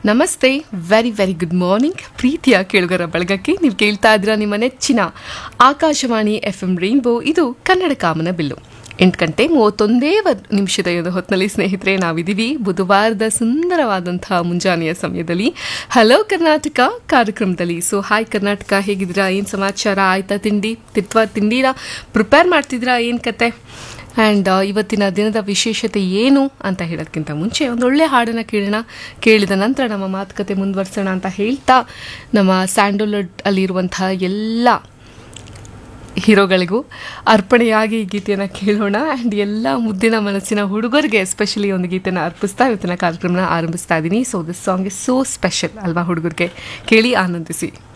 ನಮಸ್ತೆ very very good morning ಪ್ರೀತಿಯ ಕೇಳುಗರ ಬಳಗಕ್ಕೆ ನೀವು ಕೇಳ್ತಾ ಇದ್ದೀರಾ ನಿಮ್ಮ ನೆಚ್ಚಿನ ಆಕಾಶವಾಣಿ ಎಫ್ ಎಂ ರೈನ್ಬೋ ಇದು ಕನ್ನಡ ಕಾಮನ ಬಿಲ್ಲು ಎಂಟು ಗಂಟೆ ಮೂವತ್ತೊಂದೇ ವ- ನಿಮಿಷದ ಒಂದು ಹೊತ್ತಿನಲ್ಲಿ ಸ್ನೇಹಿತರೆ ನಾವಿದ್ದೀವಿ ಬುಧವಾರದ ಸುಂದರವಾದಂತಹ ಮುಂಜಾನೆಯ ಸಮಯದಲ್ಲಿ ಹಲೋ ಕರ್ನಾಟಕ ಕಾರ್ಯಕ್ರಮದಲ್ಲಿ ಸೊ ಹಾಯ್ ಕರ್ನಾಟಕ ಹೇಗಿದ್ದೀರಾ ಏನು ಸಮಾಚಾರ ಆಯ್ತಾ ತಿಂಡಿ ತಿತ್ವ ತಿಂಡಿನ ಪ್ರಿಪೇರ್ ಮಾಡ್ತಿದ್ದೀರಾ ಏನು ಕತೆ ಆ್ಯಂಡ್ ಇವತ್ತಿನ ದಿನದ ವಿಶೇಷತೆ ಏನು ಅಂತ ಹೇಳೋದಕ್ಕಿಂತ ಮುಂಚೆ ಒಂದು ಒಳ್ಳೆ ಹಾಡನ್ನು ಕೇಳೋಣ ಕೇಳಿದ ನಂತರ ನಮ್ಮ ಮಾತುಕತೆ ಮುಂದುವರ್ಸೋಣ ಅಂತ ಹೇಳ್ತಾ ನಮ್ಮ ಸ್ಯಾಂಡಲ್ವುಡ್ ಅಲ್ಲಿರುವಂತಹ ಎಲ್ಲ ಹೀರೋಗಳಿಗೂ ಅರ್ಪಣೆಯಾಗಿ ಈ ಗೀತೆಯನ್ನು ಕೇಳೋಣ ಆ್ಯಂಡ್ ಎಲ್ಲ ಮುದ್ದಿನ ಮನಸ್ಸಿನ ಹುಡುಗರಿಗೆ ಎಸ್ಪೆಷಲಿ ಒಂದು ಗೀತೆನ ಅರ್ಪಿಸ್ತಾ ಇವತ್ತಿನ ಕಾರ್ಯಕ್ರಮನ ಆರಂಭಿಸ್ತಾ ಇದ್ದೀನಿ so this song is so special ಅಲ್ವಾ ಹುಡುಗರಿಗೆ ಕೇಳಿ ಆನಂದಿಸಿ